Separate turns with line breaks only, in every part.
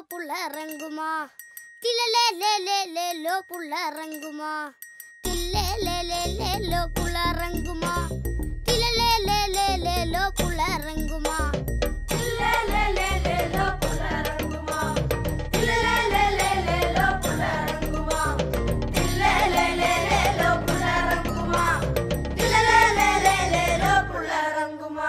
புள்ள இறங்குமா தில்லலே லே லே லே லோ புள்ள இறங்குமா தில்லே லே லே லே லோ புள்ள இறங்குமா தில்லலே லே லே லே லோ புள்ள இறங்குமா தில்லே லே லே லே லோ புள்ள இறங்குமா தில்லே லே லே லே லோ புள்ள இறங்குமா தில்லே லே லே லே லோ புள்ள இறங்குமா தில்லே லே லே லே லோ புள்ள இறங்குமா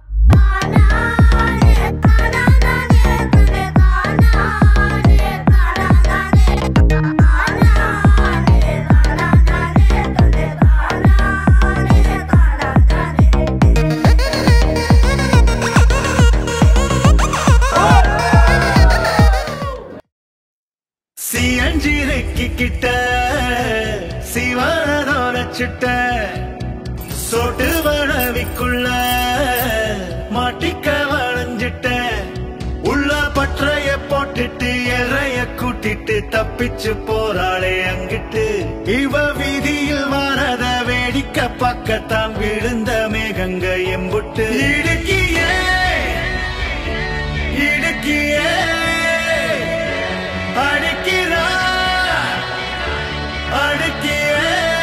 சியஞ்சிரைக்கு கிட்ட சிவானதோட சுட்ட சொட்டு வளவிக்குள்ள மாட்டிக்க வளைஞ்சிட்ட உள்ள பற்றைய போட்டுட்டு எறைய கூட்டிட்டு தப்பிச்சு போறாளே அங்கிட்டு இவ வீதியில் வாரத வேடிக்கை பக்கத்தான் விழுந்த மேகங்க எம்புட்டு இடுக்கியே இடுக்கியே அடிக்கிறா அடிக்கியே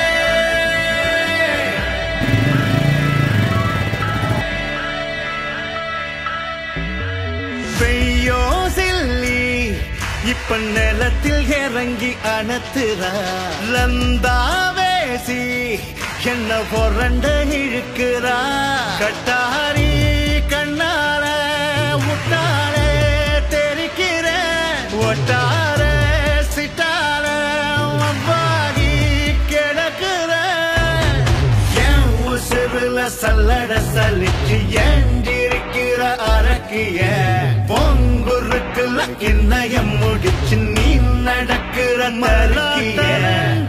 பெய்யோ சில்லி இப்ப நிலத்தில் இறங்கி அணத்துறா லந்தாவேசி என்ன பொறண்ட இழுக்கிறா கட்டாரி கண்ணால முட்டால தெரிக்கிற ஒட்டார சிட்டால அவ்வாகி கிடக்குற என் உசுருல சல்லட சலிச்சு ஏண்டிருக்கிற அரக்கிய பொங்குருக்குல கிண்ணயம் முடிச்சு நீ நடக்கிற மரக்கிய